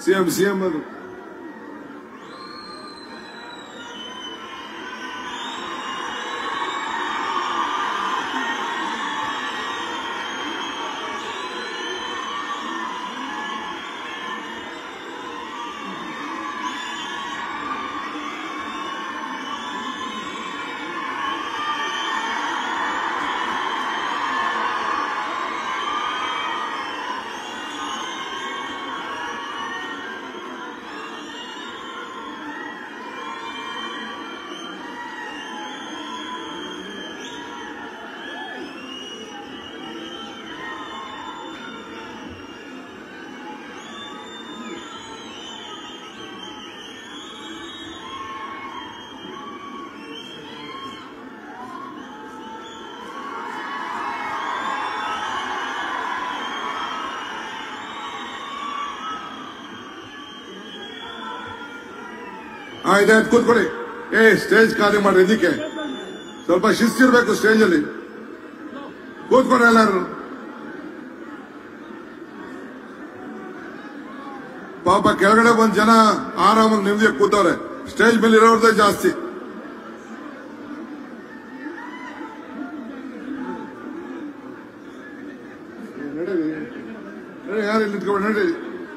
CM CM ಅದು ಆಯ್ತಾಯ್ತು ಕೂತ್ಕೊಳ್ಳಿ ಏ ಸ್ಟೇಜ್ ಖಾಲಿ ಮಾಡ್ರಿ ಇದಕ್ಕೆ ಸ್ವಲ್ಪ ಶಿಸ್ತಿರ್ಬೇಕು ಸ್ಟೇಜ್ ಅಲ್ಲಿ ಕೂತ್ಕೊಂಡ್ರೆ ಎಲ್ಲಾರು ಪಾಪ ಕೆಳಗಡೆ ಬಂದ್ ಜನ ಆರಾಮಾಗಿ ನಿಮ್ದಿಗೆ ಕೂತವ್ರೆ ಸ್ಟೇಜ್ ಮೇಲೆ ಇರೋರ್ದೇ ಜಾಸ್ತಿ ನಡೀರಿ ನಡಿ, ಯಾರು ಇಲ್ಲಿ ನಿಂತ್ಕೊಂಡು ನಡೀರಿ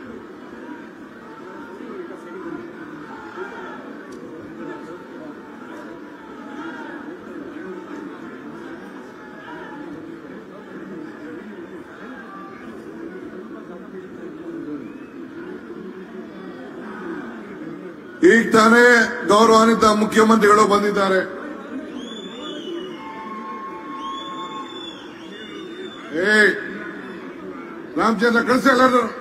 ಈಗ ತಾನೇ ಗೌರವಾನ್ವಿತ ಮುಖ್ಯಮಂತ್ರಿಗಳು ಬಂದಿದ್ದಾರೆ ಏ ರಾಮಚಂದ್ರ ಕಳಿಸಿ ಎಲ್ಲರೂ